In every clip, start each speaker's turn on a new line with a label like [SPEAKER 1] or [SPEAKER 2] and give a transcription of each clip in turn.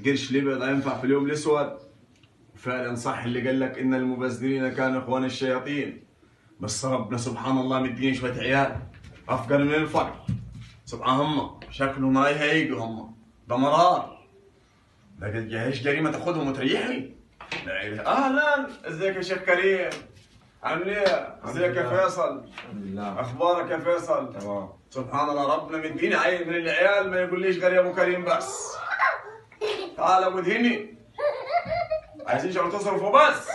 [SPEAKER 1] القرش الابيض ينفع في اليوم الاسود فعلا صح اللي قال لك ان المبذرين كانوا اخوان الشياطين بس ربنا سبحان الله مديني شويه عيال افقر من الفقر سبحان هم شكلهم ما يهيقوا هم ده مرار لكن ايش جريمه تاخذهم وتريحني لا اله اهلا ازيك يا شيخ كريم عامل ايه؟ ازيك يا فيصل؟
[SPEAKER 2] الحمد لله
[SPEAKER 1] اخبارك يا فيصل؟
[SPEAKER 2] تمام
[SPEAKER 1] سبحان الله ربنا مديني عيل من العيال ما يقوليش غير يا ابو كريم بس تعال ابو دهني عايزين شغل تصرفوا بس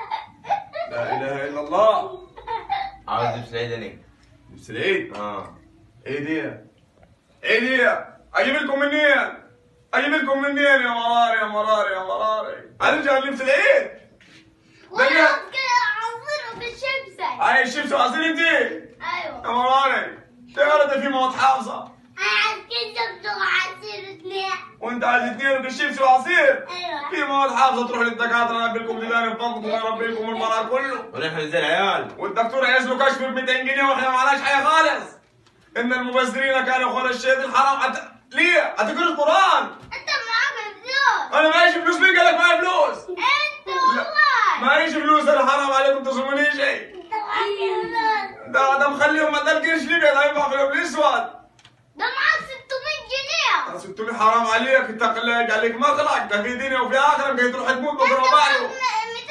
[SPEAKER 1] لا اله الا الله
[SPEAKER 2] عاوز لبس العيد انا
[SPEAKER 1] لبس العيد
[SPEAKER 2] اه
[SPEAKER 1] ايه دي ايه دي اجيب لكم منين اجيب لكم منين يا مراري يا مراري يا مراري ارجع لبس العيد
[SPEAKER 3] وانا كده عصير بالشمسة
[SPEAKER 1] هاي الشمس وعصير انت يا
[SPEAKER 3] ايوه
[SPEAKER 1] مراري تعرف ده في مواد حافظه
[SPEAKER 3] عايز كده عصير اثنين
[SPEAKER 1] وانت عايز اثنين بالشمس وعصير
[SPEAKER 3] ايوه
[SPEAKER 1] في مواد حافظه تروح للدكاتره انا لكم ديدان بفضلكم وربي لكم المرض كله
[SPEAKER 2] ونحن زي العيال
[SPEAKER 1] والدكتور عايز له كشف ب 200 جنيه واحنا ما معناش حاجه خالص ان المبذرين كانوا اخوان الشيطان حرام حتى ليه؟ هتقرا القران
[SPEAKER 3] انت معاك فلوس
[SPEAKER 1] انا معيش فلوس مين قال لك معايا فلوس؟
[SPEAKER 3] انت والله
[SPEAKER 1] معيش فلوس انا حرام عليكم تصوموني شيء
[SPEAKER 3] انت معاك فلوس
[SPEAKER 1] ده ده مخليهم ده القرش ليه ده ينفع في اليوم الاسود
[SPEAKER 3] ده معاك 600 جنيه
[SPEAKER 1] 600 حرام عليك انت قال عليك مخلق ده في دنيا وفي اخره بقيت تروح تموت
[SPEAKER 3] انت
[SPEAKER 1] بكره
[SPEAKER 3] معاك
[SPEAKER 1] وبعده
[SPEAKER 3] 200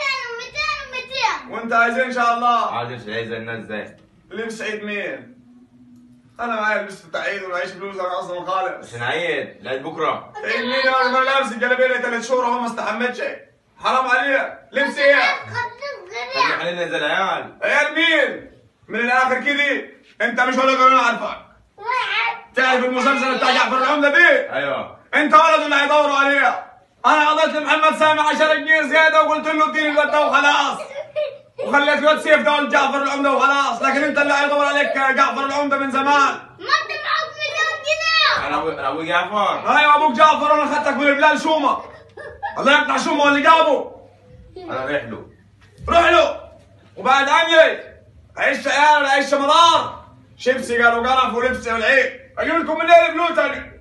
[SPEAKER 3] و200 و200
[SPEAKER 1] وانت عايز ان شاء الله
[SPEAKER 2] عاوز لبس العيد زي الناس زي
[SPEAKER 1] لبس عيد مين؟ انا معايا لبس بتاع عيد ومعيش فلوس انا اصلا خالص
[SPEAKER 2] عشان عيد العيد بكره
[SPEAKER 1] عيد مين انا ما لابس الجلابيه لي ثلاث شهور اهو ما استحملتش حرام عليك لبس ايه؟
[SPEAKER 3] خمسين
[SPEAKER 2] خلي
[SPEAKER 3] جنيه
[SPEAKER 2] خلينا زي العيال
[SPEAKER 1] عيال مين؟ من الاخر كذي انت مش ولد ولا انا عارفك
[SPEAKER 3] واحد
[SPEAKER 1] تعرف المسلسل بتاع جعفر العمده دي؟
[SPEAKER 2] ايوه
[SPEAKER 1] انت ولد اللي هيدوروا عليها انا قضيت لمحمد سامي 10 جنيه زياده وقلت له اديني الواد ده وخلاص وخليت الواد سيف ده ولد جعفر العمده وخلاص لكن انت اللي هيدور عليك جعفر العمده من زمان
[SPEAKER 3] ما انت معاك مليون جنيه
[SPEAKER 2] انا ابو انا ابو جعفر
[SPEAKER 1] ايوه ابوك جعفر انا اخذتك من بلال شومه الله يقطع شومه اللي جابه
[SPEAKER 2] انا رايح له
[SPEAKER 1] روح له وبعد عني عيش عيال عيش مرار شيبسي قالوا قرف ولبس والعيد اجيب لكم منين الفلوس انا